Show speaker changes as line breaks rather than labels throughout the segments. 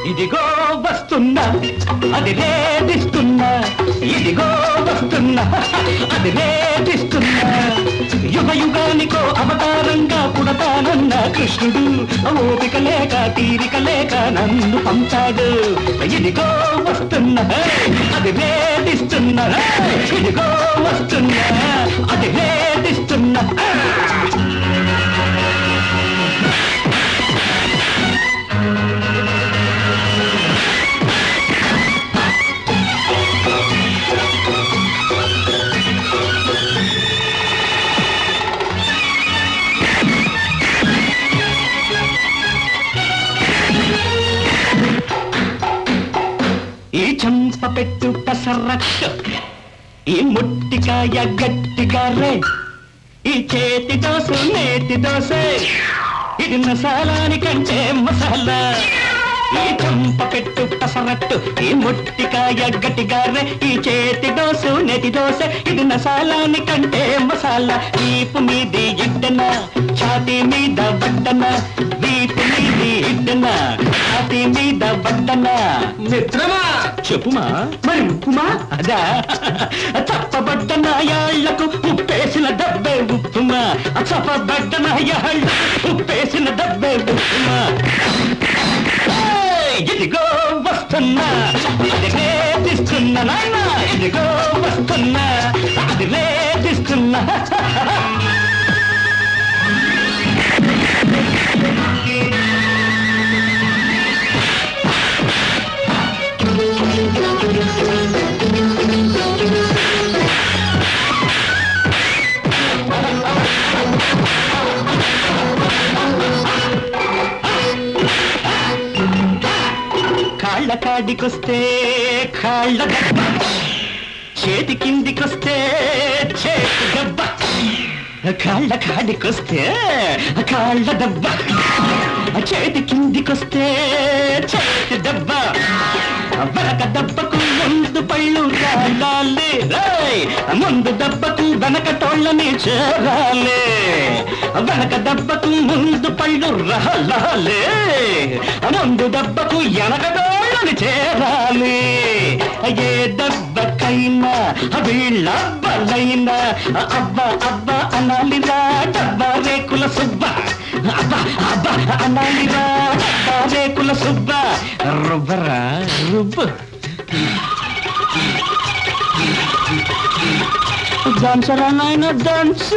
ఇదిగో వస్తున్నా అది రేదిస్తున్నా ఇదిగో వస్తున్నా అది రేదిస్తున్నా యుగ యుగానికో అవతారంగా పుడతానన్న కృష్ణుడు ఓపిక లేక తీరిక లేక నన్ను పంచాడు ఇదిగో వస్తున్నా అది రేదిస్తున్నా ఇదిగో వస్తున్నా అది రేదిస్తున్నా ఈ చంప పెట్టు పెసరట్టు ఈ ముట్టికాయ గట్టిగా రే ఈ చేతి దోశ నేతి దోశ ఇది మసాలాని కంటే మసాలా ఈ చంప పెట్టు పెసరట్టు ఈ ముట్టికాయ గట్టిగా రే ఈ చేతి దోశ నేతి దోశ ఇది మసాలాని కంటే మసాలా వీపు మీది ఇడ్డన ఛాతి మీద బట్టన వీపు మీది ఇడ్డన ఛాతి మీద బట్టన
మిత్రమా
చెప్పుమా
మరి ఉప్పుమా
అదా చప్పబడ్డ నాయాళ్లకు ఉప్పేసిన దబ్బే ఉప్పుమా చప్పబడ్డ నాయాళ్లకు ఉప్పేసిన దబ్బే ఉప్పుమా ఏయ్, ఇదిగో వస్తున్నా అది రేపిస్తున్నా నాయన ఇదిగో వస్తున్నా అది రేపిస్తున్నా కాళ్ళ కాడికొస్తే కాళ్ళ దెబ్బ చేతి కిందికొస్తే చేతి దెబ్బ కాళ్ళ కాడికొస్తే కాళ్ళ దెబ్బ చేతి కిందికొస్తే చేతి దెబ్బ వెనక దెబ్బకు ముందు పళ్ళు రాలాలి రేయ్! ముందు దెబ్బకు వెనక తోళ్ళని చేరాలి వెనక దెబ్బకు ముందు పళ్ళు రాలాలి ముందు దెబ్బకు వెనక తోళ్ళని చేరాలి ఏ దెబ్బకైనా వీళ్ళబ్బలైనా అబ్బ అబ్బ అనాలిరా డబ్బ రేకుల సుబ్బ అబ్బ అబ్బ అనాలిరా డబ్బ రేకుల సుబ్బ రుబ్బరా రుబ్బు డాన్సరా నాయన డాన్స్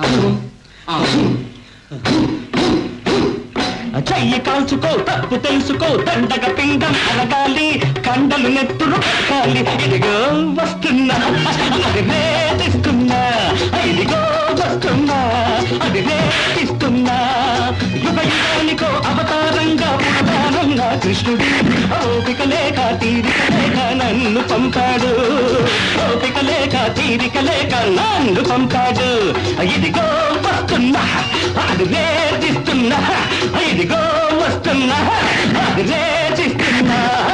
చెయ్యి కాల్చుకో తప్పు తెలుసుకో దండగ పిండం అలగాలి కండలు నెత్తురు కక్కాలి ఇదిగో వస్తున్నా అది వేధిస్తున్నా ఇదిగో వస్తున్నా అది వేధిస్తున్నా యుగ యుగానికో అవతారంగా పుడతానన్న కృష్ణుడు ఓపిక లేక తీరిక లేక నన్ను పంపాడు ఓపిక లేక తీరిక లేక నన్ను పంపాడు ఇదిగో వస్తున్నా అది వేధిస్తున్నా ఇదిగో వస్తున్నా అది వేధిస్తున్నా